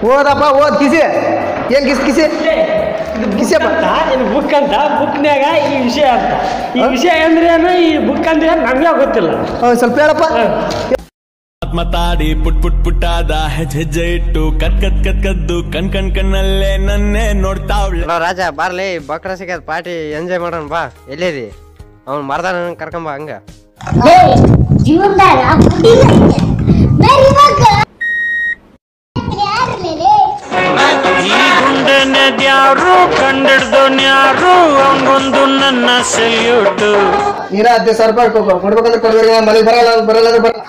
ಓದಪ್ಪ ಓದ್ ಕಿಸಿ ಏನ್ ಕಿಸ್ ಕಿಸಿ ಕಿಸಿಯಪ್ಪ ಇದು ಬುಕ್ ಅಂತ ಬುಕ್ನ್ಯಾಗ ಈ ವಿಷಯ ಅಂತ ಈ ವಿಷಯ ಅಂದ್ರೆ ಏನು ಈ ಬುಕ್ ಅಂದ್ರೆ ಏನು ನಮ್ಗೆ ಗೊತ್ತಿಲ್ಲ ಒಂದ್ ಸ್ವಲ್ಪ ಹೇಳಪ್ಪ ಮಾತಾಡಿ ಪುಟ್ ಪುಟ್ ಪುಟ್ಟಾದ ಹೆಜ್ಜೆ ಹೆಜ್ಜೆ ಇಟ್ಟು ಕತ್ ಕತ್ ಕತ್ ಕದ್ದು ಕಣ್ ಕಣ್ ಕಣ್ಣಲ್ಲೇ ನನ್ನೇ ನೋಡ್ತಾವ್ಳೆ ಹಲೋ ರಾಜ ಬಾರ್ಲಿ ಬಕ್ರ ಸಿಗದ್ ಪಾರ್ಟಿ ಎಂಜಾಯ್ ಮಾಡೋಣ ಬಾ ಎಲ್ಲಿದಿ ಅವ್ನು ಮರ್ದಾನ ಕರ್ಕೊಂಬ ಹಂಗ ಜೀವನದಾಗ ಹುಟ್ಟಿದಂತೆ ಬೇರೆ ಇವಾಗ ಯಾರಿಲ್ಲ ಗುಂಡನೆದ್ಯಾರು ಕಂಡಿಡ್ದೋನ್ಯಾರು ಅವನೊಂದು ನನ್ನ ಸೆಲ್ಯೂಟು ನೀನ ಹದಿನೈದು ಸಾವಿರ ರೂಪಾಯಿ ಕೊಡ್ಬೇಕು ಕೊಡ್ಬೇಕಂದ್ರೆ ಕೊಡ್ಬೇಕು ಮನೆಗೆ ಬರಲ್ಲ ಬರಲ್ಲ ಅಂದ್ರೆ ಬರಲ್ಲ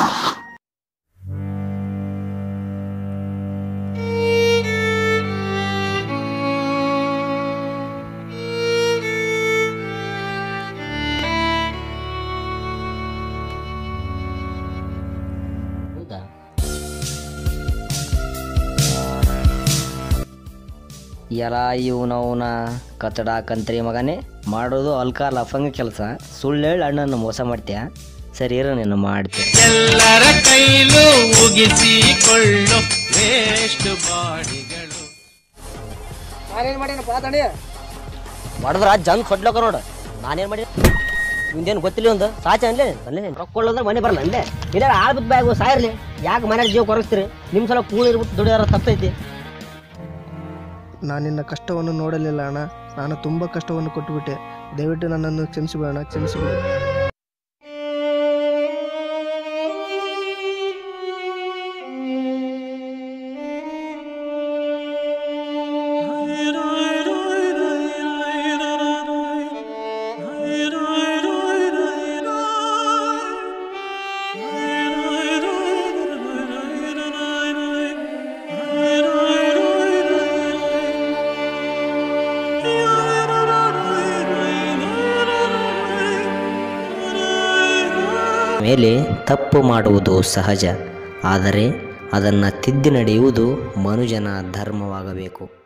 ಎಲ ಇವನವನ ಕತ್ತಡ ಕಂತ್ರಿ ಮಗನೇ ಮಾಡೋದು ಅಲ್ಕ ಲಫಂಗ ಕೆಲಸ ಸುಳ್ಳು ಹೇಳಿ ಅಣ್ಣನ ಮೋಸ ಮಾಡ್ತೀಯ ಸರಿ ಇರೋ ನೀನು ಮಾಡ್ತೀಯ ಎಲ್ಲರ ಕೈಲೂ ಉಗಿಸಿಕೊಳ್ಳು ವೇಸ್ಟ್ ಬಾಡಿಗಳು ಮಾಡಿದ್ರ ಜಂಗ್ ಕೊಡ್ಲಕ್ಕ ನೋಡು ನಾನೇನು ಮಾಡಿ ನಿಂದೇನು ಗೊತ್ತಿಲ್ಲ ಒಂದು ಸಾಚ ಅನ್ಲೇ ಅಲ್ಲೇ ರೊಕ್ಕೊಳ್ಳೋದ್ರೆ ಮನೆ ಬರಲ್ಲ ಅಲ್ಲೇ ಇಲ್ಲ ಆಳ್ ಬಿದ್ದು ಬ್ಯಾಗು ಸಾಯಿರ್ಲಿ ಯಾಕೆ ಮನೆಯಾಗ ಜೀವ ಕೊರಗಿಸ್ತೀರಿ ನಿಮ್ಮ ಸಲ ಕೂಳಿ ಇರ್ಬಿಟ್ಟು ದುಡಿಯೋರ ತಪ್ಪೈತಿ ನಾನು ನಿನ್ನ ಕಷ್ಟವನ್ನು ನೋಡಲಿಲ್ಲ ಅಣ್ಣ ನಾನು ತುಂಬ ಕಷ್ಟವನ್ನು ಕೊಟ್ಟುಬಿಟ್ಟೆ ದಯವಿಟ್ಟು ನನ್ನನ್ನು ಕ್ಷಮಿಸಿಬಿಡೋಣ ಕ್ಷಮಿಸಿಬಿಡು ಮೇಲೆ ತಪ್ಪು ಮಾಡುವುದು ಸಹಜ ಆದರೆ ಅದನ್ನು ತಿದ್ದಿ ನಡೆಯುವುದು ಮನುಜನ ಧರ್ಮವಾಗಬೇಕು